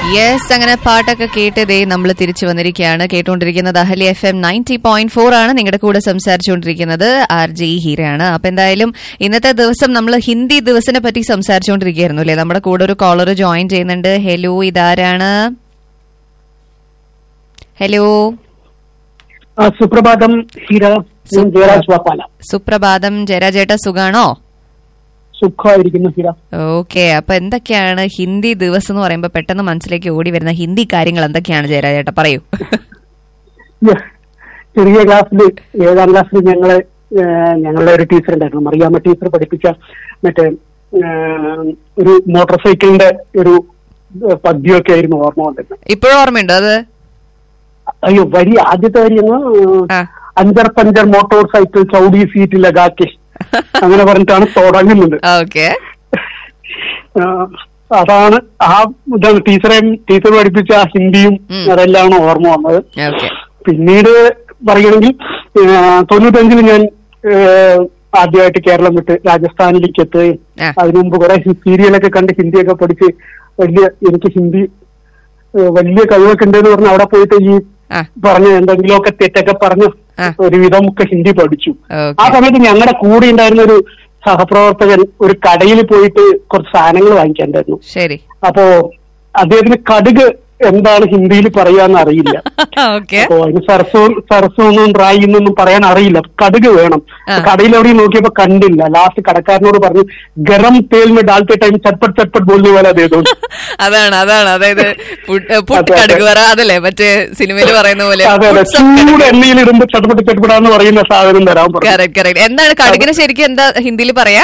Yes അങ്ങനെ പാട്ടൊക്കെ കേട്ടതേ നമ്മൾ തിരിച്ചു വന്നിരിക്കുകയാണ് കേട്ടുകൊണ്ടിരിക്കുന്നത് Ahalia F M ninety point four ആണ് നിങ്ങളുടെ കൂടെ സംസാരിച്ചുകൊണ്ടിരിക്കുന്നത് ആർ ജെ ഹീരയാണ് അപ്പൊ എന്തായാലും ഇന്നത്തെ ദിവസം നമ്മൾ ഹിന്ദി ദിവസിനെ പറ്റി സംസാരിച്ചുകൊണ്ടിരിക്കുകയായിരുന്നു അല്ലേ നമ്മുടെ കൂടെ ഒരു കോളർ ജോയിൻ ചെയ്യുന്നുണ്ട് ഹലോ ഇതാരാണ് ഹലോ ആ, സുപ്രഭാതം ഹീര ഞാൻ ജയരാജ് വാപ്പാല സുപ്രഭാതം ജയരാജേട്ട സുഖാണോ സുഖമായിരിക്കുന്നു ഹീര ഓക്കെ അപ്പൊ എന്തൊക്കെയാണ് ഹിന്ദി ദിവസം എന്ന് പറയുമ്പോൾ പെട്ടെന്ന് മനസ്സിലേക്ക് ഓടി വരുന്ന ഹിന്ദി കാര്യങ്ങൾ എന്തൊക്കെയാണ് ജയരാജേട്ട പറയൂ ഞ- ചെറിയ ക്ലാസ്സിൽ ഏഴാം ക്ലാസ്സിൽ ഞങ്ങളെ ഏ, ഞങ്ങളുടെ ഒരു ടീച്ചർ ഉണ്ടായിരുന്നു മറിയാമ്മ ടീച്ചർ പഠിപ്പിച്ച മറ്റേ ഏ, ഒരു മോട്ടോർ സൈക്കിളിന്റെ ഒരു ഏ, പദ്യമൊക്കെ ആയിരുന്നു ഓർമ്മ വന്നിരുന്നത് ഇപ്പോഴും ഓർമ്മയുണ്ടോ അത് അയ്യോ വരി ആദ്യത്തെ വരി എന്ന് ആ. അഞ്ചർ പഞ്ചർ മോട്ടോർ സൈക്കിൾ ചൗഡി സീറ്റ് ലഗാക്കി അങ്ങനെ പറഞ്ഞിട്ടാണ് തുടങ്ങുന്നത് ഓക്കെ ആ, അതാണ് ആ ഇതാണ് ടീച്ചറെ ടീച്ചർ പഠിപ്പിച്ച ആ ഹിന്ദിയും ഉം. അതെല്ലാം ഓർമ്മ വന്നത് ഓക്കെ പിന്നീട് പറയുകയാണെങ്കിൽ ആ, തൊണ്ണൂറ്റഞ്ചിൽ ഞാൻ ആ, ആദ്യമായിട്ട് കേരളം വിട്ട് രാജസ്ഥാനിലേക്ക് എത്തുകയും ആ. അതിനു മുമ്പ് കുറെ സീരിയലൊക്കെ കണ്ട് ഹിന്ദിയൊക്കെ പഠിച്ച് വലിയ എനിക്ക് ഹിന്ദി ആ, വലിയ കഴിവൊക്കെ ഉണ്ടെന്ന് പറഞ്ഞ് അവിടെ പോയിട്ട് ഈ ആ പറഞ്ഞ എന്തെങ്കിലുമൊക്കെ തെറ്റൊക്കെ പറഞ്ഞ് ആ. ഒരുവിധം ഒക്കെ ഹിന്ദി പഠിച്ചു ഓക്കെ. ആ സമയത്ത് ഞങ്ങളുടെ കൂടെ ഉണ്ടായിരുന്ന ഒരു സഹപ്രവർത്തകൻ ഒരു കടയിൽ പോയിട്ട് കുറച്ച് സാധനങ്ങൾ വാങ്ങിക്കാണ്ടായിരുന്നു ശരി അപ്പോ അദ്ദേഹത്തിന് കടുക് എന്താണ് ഹിന്ദിയിൽ പറയാന്ന് അറിയില്ല ഓക്കെ അപ്പോ അതിന് സർസോ സർസോ എന്നും റായി എന്നൊന്നും പറയാൻ അറിയില്ല കടുക് വേണം ആ. കടയിൽ എവിടെയും നോക്കിയപ്പോ കണ്ടില്ല ലാസ്റ്റ് കടക്കാരനോട് പറഞ്ഞു ഗരം തേൽ മേ ഡാൽത്തെ ടൈം ചട്പട്ട് ചട്പട്ട് ബോളിനെ പോലെ അദ്ദേഹം അതാണ് അതാണ് അതായത് പുട്ട് പുട്ട് അതെ, അതെ. കടുക് വറ അതല്ലേ മറ്റേ സിനിമയിൽ പറയുന്ന പോലെ അതെ അതെ ചൂട് എണ്ണയിൽ ഇടുമ്പോ ചട്പട്ട് ചട്പടാന്ന് പറയുന്ന സാധനം തരാൻ പറഞ്ഞു കറക്റ്റ് കറക്റ്റ് എന്താണ് കടുകിന് ശരിക്കും എന്താ ഹിന്ദിയിൽ പറയാ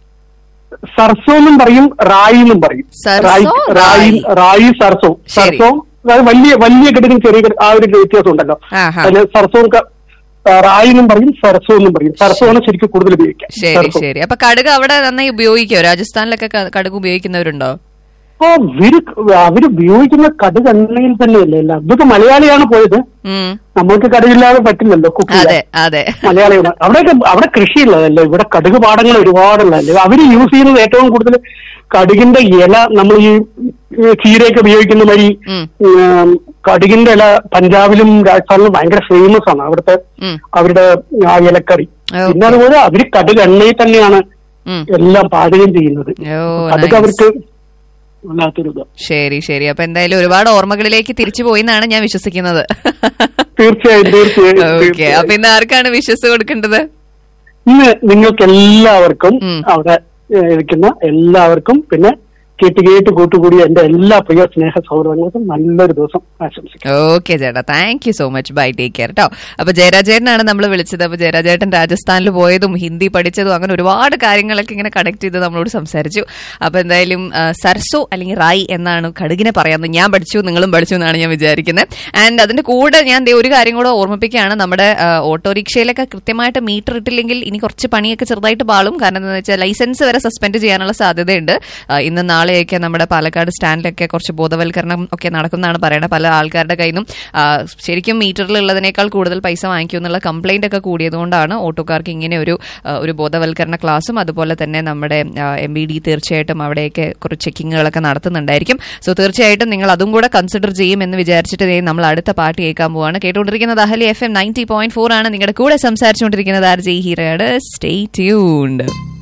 സർസോ എന്നും പറയും റായി എന്നും പറയും സർസോ, റായി റായി റായി. റായി സർസോ ശരി. സർസോ അതായത് വലിയ വലിയ കടുകും ചെറിയ കടുകും ആ ഒരു വ്യത്യാസം ഉണ്ടല്ലോ ആഹാ. അതിന് സർസോം ക- ആ, റായി എന്നും പറയും സർസോ എന്നും പറയും സർസോ ആണ് ശരിക്കും കൂടുതൽ ഉപയോഗിക്കുക ശരി സർസോ. ശരി അപ്പൊ കടുക് അവിടെ നന്നായി ഉപയോഗിക്കോ രാജസ്ഥാനിലൊക്കെ ക- കടുക് ഉപയോഗിക്കുന്നവരുണ്ടോ അപ്പൊ ഇവര് അവര് ഉപയോഗിക്കുന്ന കടുക് എണ്ണയിൽ തന്നെയല്ലേ എല്ലാം ഇതൊക്കെ മലയാളിയാണ് പോയത് ഉം നമ്മൾക്ക് കടുകില്ലാതെ പറ്റില്ലല്ലോ കുക്ക് അതെ ചെയ്യാൻ അതെ മലയാളിയാണ് അവിടെയൊക്കെ അവിടെ കൃഷിയുള്ളതല്ലേ ഇവിടെ കടുക് പാടങ്ങൾ ഒരുപാടുള്ളതല്ലേ അവര് യൂസ് ചെയ്യുന്നത് ഏറ്റവും കൂടുതൽ കടുകിന്റെ ഇല നമ്മൾ ഈ ഈ ചീരയൊക്കെ ഉപയോഗിക്കുന്ന മാതിരി ഉം. ഉം, കടുകിന്റെ ഇല പഞ്ചാബിലും രാജസ്ഥാനിലും ഭയങ്കര ഫേമസ് ആണ് അവിടുത്തെ ഉം. അവരുടെ ആ ഇലക്കറി Okay. പിന്നെ അതുപോലെ അവര് കടുക് എണ്ണയിൽ തന്നെയാണ് ഉം. എല്ലാം പാചകം ചെയ്യുന്നത് ഓ, കടുക് nice. അവർക്ക് വല്ലാത്തൊരു ഇത് ശരി ശരി അപ്പൊ എന്തായാലും ഒരുപാട് ഓർമ്മകളിലേക്ക് തിരിച്ചു പോയി എന്നാണ് ഞാൻ വിശ്വസിക്കുന്നത് തീർച്ചയായും തീർച്ചയായും ഓക്കെ തീർച്ചയായും. അപ്പൊ ഇന്ന് ആർക്കാണ് വിശ്വസ് കൊടുക്കേണ്ടത് ഇന്ന് നിങ്ങൾക്ക് എല്ലാവർക്കും ഉം. അവിടെ ഏഹ്, ഇരിക്കുന്ന എല്ലാവർക്കും പിന്നെ കേട്ട് കേട്ട് കൂട്ടുകൂടിയ എന്റെ എല്ലാ പ്രിയ സ്നേഹ സൗഹൃദങ്ങൾക്കും നല്ലൊരു ദിവസം ആശംസിക്കാം ഓക്കെ ചേട്ടാ thank you so much bye take care കേട്ടോ അപ്പൊ ജയരാജേട്ടനാണ് നമ്മൾ വിളിച്ചത് അപ്പൊ ജയരാജേട്ടൻ രാജസ്ഥാനിൽ പോയതും ഹിന്ദി പഠിച്ചതും അങ്ങനെ ഒരുപാട് കാര്യങ്ങളൊക്കെ ഇങ്ങനെ കണക്ട് ചെയ്ത് നമ്മളോട് സംസാരിച്ചു അപ്പൊ എന്തായാലും ആ, സർസോ അല്ലെങ്കിൽ റായി എന്നാണ് കടുകിനെ പറയാമെന്ന് ഞാൻ പഠിച്ചു നിങ്ങളും പഠിച്ചു എന്നാണ് ഞാൻ വിചാരിക്കുന്നത് ആൻഡ് അതിന്റെ കൂടെ ഞാൻ ദേ ഒരു കാര്യം കൂടെ ഓർമ്മിപ്പിക്കുകയാണ് നമ്മുടെ ആ, ഓട്ടോറിക്ഷയിലൊക്കെ കൃത്യമായിട്ട് മീറ്റർ ഇട്ടില്ലെങ്കിൽ ഇനി കുറച്ച് പണിയൊക്കെ ചെറുതായിട്ട് പാളും കാരണം എന്താണെന്ന് വെച്ചാൽ ലൈസൻസ് വരെ സസ്പെൻഡ് ചെയ്യാനുള്ള സാധ്യതയുണ്ട് ആ, ഇന്ന് നാളെയൊക്കെ നമ്മുടെ പാലക്കാട് സ്റ്റാൻഡിലൊക്കെ കുറച്ച് ബോധവൽക്കരണം ഒക്കെ നടക്കുന്നതാണ് പറയുന്നത് പല ആൾക്കാരുടെ കയ്യിൽ നിന്നും ആ, ശരിക്കും മീറ്ററിലുള്ളതിനേക്കാൾ കൂടുതൽ പൈസ വാങ്ങിക്കും എന്നുള്ള കംപ്ലൈന്റ് ഒക്കെ കൂടിയതുകൊണ്ടാണ് ഓട്ടോക്കാർക്ക് ഇങ്ങനെ ഒരു ആ, ഒരു ബോധവൽക്കരണ ക്ലാസ്സും അതുപോലെ തന്നെ നമ്മുടെ എം ബി ഡി തീർച്ചയായിട്ടും അവിടെയൊക്കെ കുറച്ച് ചെക്കിങ്ങുകളൊക്കെ നടത്തുന്നുണ്ടായിരിക്കും സോ തീർച്ചയായിട്ടും നിങ്ങൾ അതും കൂടെ കൺസിഡർ ചെയ്യും എന്ന് വിചാരിച്ചിട്ട് ദേ നമ്മൾ അടുത്ത പാട്ട് കേൾക്കാൻ പോവാണ് കേട്ടുകൊണ്ടിരിക്കുന്നത് Ahalia F M ninety point four ആണ് നിങ്ങളുടെ കൂടെ സംസാരിച്ചുകൊണ്ടിരിക്കുന്നത് ആർ ജെ ഹീറയാണ് സ്റ്റേ ട്യൂൺഡ്